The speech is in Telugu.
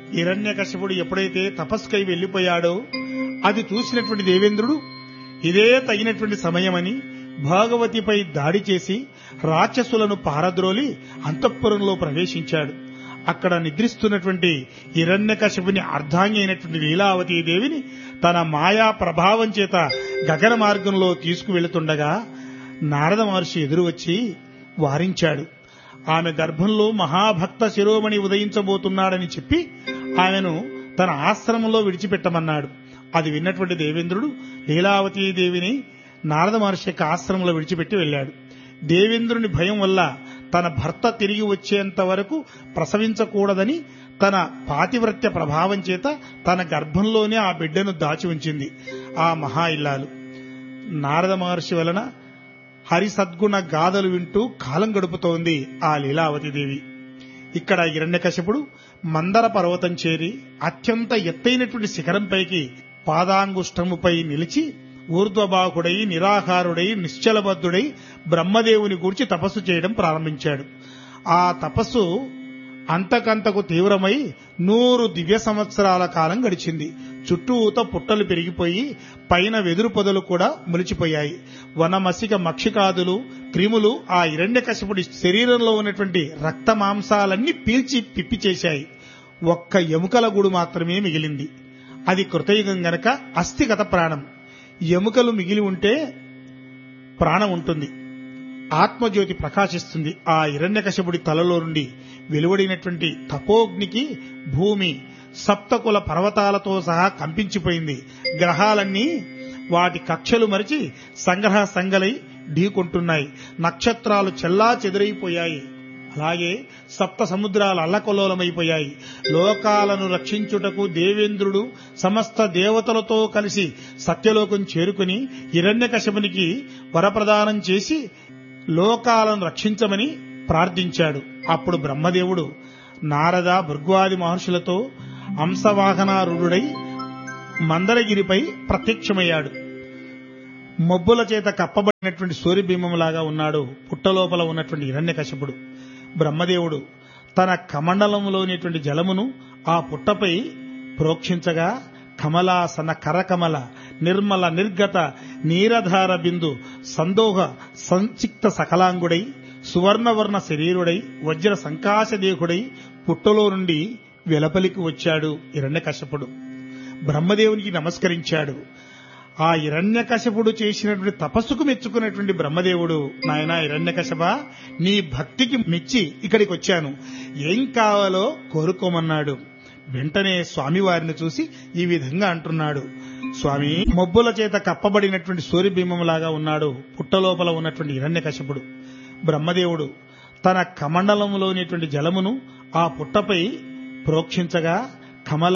హిరణ్యకశిపుడు ఎప్పుడైతే తపస్కై వెళ్లిపోయాడో అది చూసినటువంటి దేవేంద్రుడు ఇదే తగినటువంటి సమయమని భాగవతిపై దాడి చేసి రాక్షసులను పారద్రోలి అంతఃపురంలో ప్రవేశించాడు అక్కడ నిద్రిస్తున్నటువంటి హిరణ్యకశిపుని అర్ధాంగి అయినటువంటి లీలావతీ దేవిని తన మాయా ప్రభావం చేత గగన మార్గంలో తీసుకువెళుతుండగా నారద మహర్షి ఎదురు వచ్చి వారించాడు ఆమె గర్భంలో మహాభక్త శిరోమణి ఉదయించబోతున్నాడని చెప్పి ఆమెను తన ఆశ్రమంలో విడిచిపెట్టమన్నాడు అది విన్నటువంటి దేవేంద్రుడు లీలావతీ దేవిని నారద మహర్షి యొక్క ఆశ్రమంలో విడిచిపెట్టి వెళ్ళాడు దేవేంద్రుని భయం వల్ల తన భర్త తిరిగి వచ్చేంత వరకు ప్రసవించకూడదని తన పాతివ్రత్య ప్రభావం చేత తన గర్భంలోనే ఆ బిడ్డను దాచి ఉంచింది ఆ మహా ఇల్లాలు నారద మహర్షి వలన హరి సద్గుణ గాథలు వింటూ కాలం గడుపుతోంది ఆ లీలావతి దేవి ఇక్కడ హిరణ్యకశపుడు మందర పర్వతం చేరి అత్యంత ఎత్తైనటువంటి శిఖరంపైకి పాదాంగుష్టముపై నిలిచి ఊర్ధ్వబాహుడై నిరాహారుడై నిశ్చలబద్ధుడై బ్రహ్మదేవుని గూర్చి తపస్సు చేయడం ప్రారంభించాడు ఆ తపస్సు అంతకంతకు తీవ్రమై నూరు దివ్య సంవత్సరాల కాలం గడిచింది చుట్టూత పుట్టలు పెరిగిపోయి పైన వెదురు పొదలు కూడా ములిచిపోయాయి వనమసిక మక్షికాదులు క్రిములు ఆ హిరణ్యకశిపుడి శరీరంలో ఉన్నటువంటి రక్త మాంసాలన్నీ పీల్చి పిప్పి చేశాయి ఒక్క ఎముకల గూడు మాత్రమే మిగిలింది అది కృతయుగం గనక అస్థిగత ప్రాణం ఎముకలు మిగిలి ఉంటే ప్రాణం ఉంటుంది ఆత్మజ్యోతి ప్రకాశిస్తుంది ఆ హిరణ్యకశపుడి తలలో నుండి వెలువడినటువంటి తపోగ్నికి భూమి సప్తకుల పర్వతాలతో సహా కంపించిపోయింది గ్రహాలన్నీ వాటి కక్షలు మరిచి సంగ్రహ సంగలై ఢీకొంటున్నాయి నక్షత్రాలు చెల్లా చెదిరైపోయాయి అలాగే సప్త సముద్రాలు అల్లకల్లోలమైపోయాయి లోకాలను రక్షించుటకు దేవేంద్రుడు సమస్త దేవతలతో కలిసి సత్యలోకం చేరుకుని హిరణ్యకశపునికి వరప్రదానం చేసి లోకాలను రక్షించమని ప్రార్థించాడు అప్పుడు బ్రహ్మదేవుడు నారద భృగ్వాది మహర్షులతో అంశవాహనారుడై మందరగిరిపై ప్రత్యక్షమయ్యాడు మబ్బుల చేత కప్పబడినటువంటి సూర్యబింబంలాగా ఉన్నాడు పుట్టలోపల ఉన్నటువంటి హిరణ్యకశపుడు బ్రహ్మదేవుడు తన కమండలంలోనేటువంటి జలమును ఆ పుట్టపై ప్రోక్షించగా కమలాసన కరకమల నిర్మల నిర్గత నీరధార బిందు సందోహ సంచిక్త సకలాంగుడై సువర్ణవర్ణ శరీరుడై వజ్ర సంకాశదేహుడై పుట్టలో నుండి వెలపలికి వచ్చాడు హిరణ్యకశపుడు బ్రహ్మదేవునికి నమస్కరించాడు ఆ హిరణ్యకశపుడు చేసినటువంటి తపస్సుకు మెచ్చుకున్నటువంటి బ్రహ్మదేవుడు నాయన హిరణ్యకశప నీ భక్తికి మెచ్చి ఇక్కడికి వచ్చాను ఏం కావాలో కోరుకోమన్నాడు వెంటనే స్వామివారిని చూసి ఈ విధంగా అంటున్నాడు స్వామి మబ్బుల చేత కప్పబడినటువంటి సూర్యబింబంలాగా ఉన్నాడు పుట్టలోపల ఉన్నటువంటి హిరణ్యకశపుడు బ్రహ్మదేవుడు తన కమండలంలోనేటువంటి జలమును ఆ పుట్టపై ప్రోక్షించగా కమల